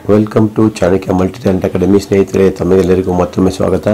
welcome to Chanakya multi talent academy ಸ್ನೇಹಿತರೆ ತಮಗೆಲ್ಲರಿಗೂ ಮತ್ತೊಮ್ಮೆ ಸ್ವಾಗತ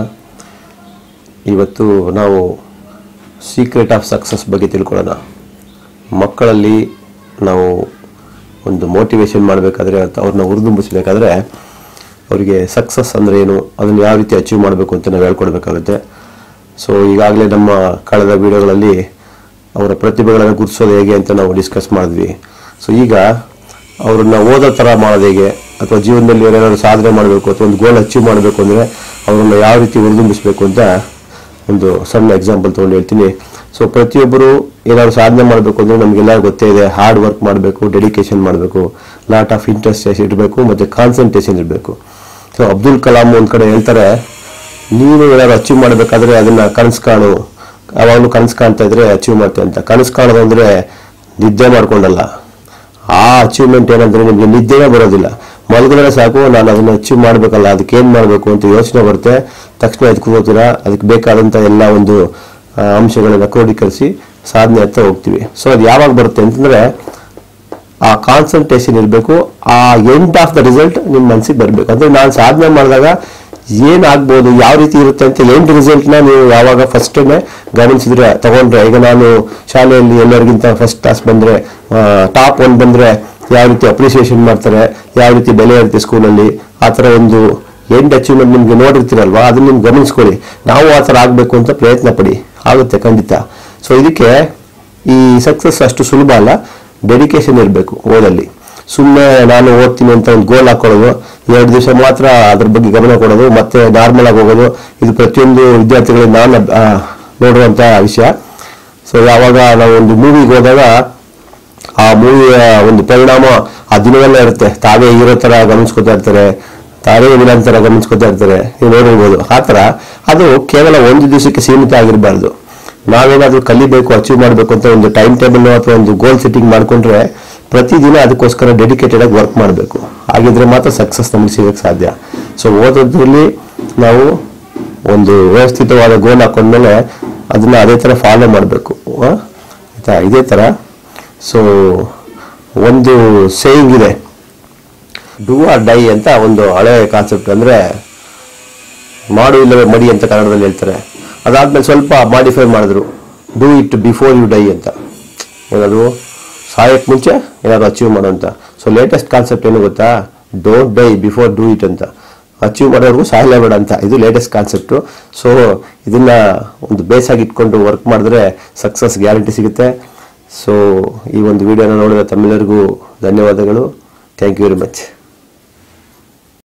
ಇವತ್ತು ನಾವು ಸೀಕ್ರೆಟ್ ಆಫ್ ಸಕ್ಸಸ್ ಬಗ್ಗೆ ತಿಳ್ಕೊಳ್ಳೋಣ ಮಕ್ಕಳಲ್ಲಿ ನಾವು ಒಂದು ಮೋಟಿವೇಶನ್ ಮಾಡಬೇಕಾದ್ರೆ ಅಥವಾ ಅವ್ರನ್ನ ಹುರಿದುಂಬಿಸ್ಬೇಕಾದ್ರೆ ಅವರಿಗೆ ಸಕ್ಸಸ್ ಅಂದರೆ ಏನು ಅದನ್ನು ಯಾವ ರೀತಿ ಅಚೀವ್ ಮಾಡಬೇಕು ಅಂತ ನಾವು ಹೇಳ್ಕೊಡ್ಬೇಕಾಗುತ್ತೆ ಸೊ ಈಗಾಗಲೇ ನಮ್ಮ ಕಳೆದ ವಿಡಿಯೋಗಳಲ್ಲಿ ಅವರ ಪ್ರತಿಭೆಗಳನ್ನು ಗುರುತಿಸೋದು ಹೇಗೆ ಅಂತ ನಾವು ಡಿಸ್ಕಸ್ ಮಾಡಿದ್ವಿ ಸೊ ಈಗ ಅವ್ರನ್ನ ಓದೋ ಥರ ಮಾಡೋದು ಹೇಗೆ ಅಥವಾ ಜೀವನದಲ್ಲಿ ಏನಾದ್ರು ಸಾಧನೆ ಮಾಡಬೇಕು ಅಥವಾ ಒಂದು ಗೋಲ್ ಅಚೀವ್ ಮಾಡಬೇಕು ಅಂದರೆ ಅವ್ರನ್ನ ಯಾವ ರೀತಿ ಹುರಿದುಂಬಿಸ್ಬೇಕು ಅಂತ ಒಂದು ಸಣ್ಣ ಎಕ್ಸಾಂಪಲ್ ತೊಗೊಂಡು ಹೇಳ್ತೀನಿ ಸೊ ಪ್ರತಿಯೊಬ್ಬರು ಏನಾದ್ರು ಸಾಧನೆ ಮಾಡಬೇಕು ಅಂದರೆ ನಮಗೆಲ್ಲ ಗೊತ್ತೇ ಇದೆ ಹಾರ್ಡ್ ವರ್ಕ್ ಮಾಡಬೇಕು ಡೆಡಿಕೇಶನ್ ಮಾಡಬೇಕು ಲಾಟ್ ಆಫ್ ಇಂಟ್ರೆಸ್ಟ್ ಇರಬೇಕು ಮತ್ತು ಕಾನ್ಸಂಟ್ರೇಷನ್ ಇರಬೇಕು ಸೊ ಅಬ್ದುಲ್ ಕಲಾಂ ಒಂದು ಕಡೆ ಹೇಳ್ತಾರೆ ನೀನು ಏನಾದ್ರು ಅಚೀವ್ ಮಾಡಬೇಕಾದ್ರೆ ಅದನ್ನ ಕನಸು ಕಾಣು ಯಾವಾಗಲೂ ಕನಸು ಕಾಣ್ತಾ ಇದ್ರೆ ಅಚೀವ್ ಮಾಡ್ತೆ ಅಂತ ಕನಸು ಕಾಣೋದು ಅಂದ್ರೆ ನಿದ್ದೆ ಮಾಡ್ಕೊಂಡಲ್ಲ ಆ ಅಚೀವ್ಮೆಂಟ್ ಏನಂದ್ರೆ ನಿಮಗೆ ನಿದ್ದೆನೇ ಬರೋದಿಲ್ಲ ಮಲಗಿದ್ರೆ ಸಾಕು ನಾನು ಅದನ್ನ ಅಚೀವ್ ಮಾಡಬೇಕಲ್ಲ ಅದಕ್ಕೆ ಏನು ಮಾಡಬೇಕು ಅಂತ ಯೋಚನೆ ಬರುತ್ತೆ ತಕ್ಷಣ ಅದಕ್ಕೆ ಕೂತ್ತೀರಾ ಅದಕ್ಕೆ ಬೇಕಾದಂಥ ಎಲ್ಲ ಒಂದು ಆ, ಅಂಶಗಳನ್ನ ಕ್ರೋಢೀಕರಿಸಿ ಸಾಧನೆ ಹತ್ತ ಹೋಗ್ತೀವಿ ಸೊ ಅದು ಯಾವಾಗ ಬರುತ್ತೆ ಅಂತಂದ್ರೆ ಆ ಕಾನ್ಸಂಟ್ರೇಷನ್ ಇರಬೇಕು ಆ ಎಂಡ್ ಆಫ್ ದ ರಿಸಲ್ಟ್ ನಿಮ್ಮ ಮನಸ್ಸಿಗೆ ಬರಬೇಕು ಅಂದ್ರೆ ನಾನು ಸಾಧನೆ ಮಾಡಿದಾಗ ಏನಾಗ್ಬೋದು ಯಾವ ರೀತಿ ಇರುತ್ತೆ ಅಂತ ಎಂಡ್ ರಿಸಲ್ಟ್ನ ನೀವು ಯಾವಾಗ ಫಸ್ಟೇ ಗಮನಿಸಿದ್ರೆ ತಗೊಂಡ್ರೆ ಈಗ ನಾನು ಶಾಲೆಯಲ್ಲಿ ಎಲ್ಲರಿಗಿಂತ ಫಸ್ಟ್ ಕ್ಲಾಸ್ ಬಂದ್ರೆ ಟಾಪ್ ಒನ್ ಬಂದ್ರೆ ಯಾವ ರೀತಿ ಅಪ್ರಿಸಿಯೇಷನ್ ಮಾಡ್ತಾರೆ ಯಾವ ರೀತಿ ಬೆಲೆ ಇರುತ್ತೆ ಸ್ಕೂಲಲ್ಲಿ ಆ ಥರ ಒಂದು ಎಂಡ್ ಅಚೀವ್ಮೆಂಟ್ ನಿಮ್ಗೆ ನೋಡಿರ್ತೀರಲ್ವಾ ಅದನ್ನ ನಿಮ್ಗೆ ಗಮನಿಸ್ಕೊಳ್ಳಿ ನಾವು ಆ ಥರ ಆಗಬೇಕು ಅಂತ ಪ್ರಯತ್ನ ಪಡಿ ಆಗುತ್ತೆ ಖಂಡಿತ ಸೊ ಇದಕ್ಕೆ ಈ ಸಕ್ಸಸ್ ಅಷ್ಟು ಸುಲಭ ಅಲ್ಲ ಡೆಡಿಕೇಶನ್ ಇರಬೇಕು ಓದಲ್ಲಿ ಸುಮ್ಮನೆ ನಾನು ಓದ್ತೀನಿ ಅಂತ ಒಂದು ಗೋಲ್ ಹಾಕೊಳ್ಳೋದು ಎರಡು ದಿವಸ ಮಾತ್ರ ಅದ್ರ ಬಗ್ಗೆ ಗಮನ ಕೊಡೋದು ಮತ್ತೆ ನಾರ್ಮಲ್ ಆಗಿ ಹೋಗೋದು ಇದು ಪ್ರತಿಯೊಂದು ವಿದ್ಯಾರ್ಥಿಗಳಿಗೆ ನಾನು ಆ, ನೋಡುವಂತ ವಿಷಯ ಸೊ ಯಾವಾಗ ನಾವು ಒಂದು ಮೂವಿಗೆ ಹೋದಾಗ ಆ ಮೂವಿಯ ಒಂದು ಪರಿಣಾಮ ಆ ದಿನವೆಲ್ಲ ಇರುತ್ತೆ ತಾವೇ ಹೀರೋ ತರ ಗಮನಿಸ್ಕೊತಾ ಇರ್ತಾರೆ ತಾವೇ ವಿಲನ್ ತರ ಗಮನಿಸ್ಕೊತಾ ಇರ್ತಾರೆ ನೀವು ನೋಡಿರ್ಬೋದು ಆ ತರ ಅದು ಕೇವಲ ಒಂದು ದಿವಸಕ್ಕೆ ಸೀಮಿತ ಆಗಿರಬಾರ್ದು ನಾವೇನಾದ್ರೂ ಕಲಿಬೇಕು ಅಚೀವ್ ಮಾಡಬೇಕು ಅಂತ ಒಂದು ಟೈಮ್ ಟೇಬಲ್ ಅಥವಾ ಒಂದು ಗೋಲ್ ಸೆಟ್ಟಿಂಗ್ ಮಾಡ್ಕೊಂಡ್ರೆ ಪ್ರತಿದಿನ ಅದಕ್ಕೋಸ್ಕರ ಡೆಡಿಕೇಟೆಡ್ ಆಗಿ ವರ್ಕ್ ಮಾಡಬೇಕು ಹಾಗಿದ್ರೆ ಮಾತ್ರ ಸಕ್ಸಸ್ ನಮಗೆ ಸಿಗಕ್ಕೆ ಸಾಧ್ಯ ಸೊ ಓದೋದ್ರಲ್ಲಿ ನಾವು ಒಂದು ವ್ಯವಸ್ಥಿತವಾದ ಗೋಲ್ ಹಾಕೊಂಡ್ಮೇಲೆ ಅದನ್ನ ಅದೇ ತರ ಫಾಲೋ ಮಾಡಬೇಕು ಆಯ್ತಾ ಇದೇ ತರ ಸೊ ಒಂದು ಸೇಯಿಂಗ್ ಇದೆ ಡೂ ಆರ್ ಡೈ ಅಂತ ಒಂದು ಹಳೆ ಕಾನ್ಸೆಪ್ಟ್ ಅಂದ್ರೆ ಮಾಡು ಇಲ್ಲವೇ ಮಡಿ ಅಂತ ಕನ್ನಡದಲ್ಲಿ ಹೇಳ್ತಾರೆ ಅದಾದ್ಮೇಲೆ ಸ್ವಲ್ಪ ಮಾಡಿಫೈ ಮಾಡಿದ್ರು do it before you die ಅಂತ ಏನದು ಸಾಯಕ್ಕೆ ಮುಂಚೆ ಏನಾದ್ರು ಅಚೀವ್ ಮಾಡೋ ಅಂತ ಸೊ ಲೇಟೆಸ್ಟ್ ಕಾನ್ಸೆಪ್ಟ್ ಏನು ಗೊತ್ತಾ don't die before do it ಅಂತ ಅಚೀವ್ ಮಾಡೋರ್ಗು ಸಾಯಲೇಬೇಡ ಅಂತ ಇದು ಲೇಟೆಸ್ಟ್ ಕಾನ್ಸೆಪ್ಟು ಸೊ ಇದನ್ನ ಒಂದು ಬೇಸಾಗಿ ಇಟ್ಕೊಂಡು ವರ್ಕ್ ಮಾಡಿದ್ರೆ ಸಕ್ಸಸ್ ಗ್ಯಾರಂಟಿ ಸಿಗುತ್ತೆ ಸೊ ಈ ಒಂದು ವಿಡಿಯೋನ ನೋಡಿದ ತಮ್ಮೆಲ್ಲರಿಗೂ ಧನ್ಯವಾದಗಳು ಥ್ಯಾಂಕ್ ಯು ವೆರಿ ಮಚ್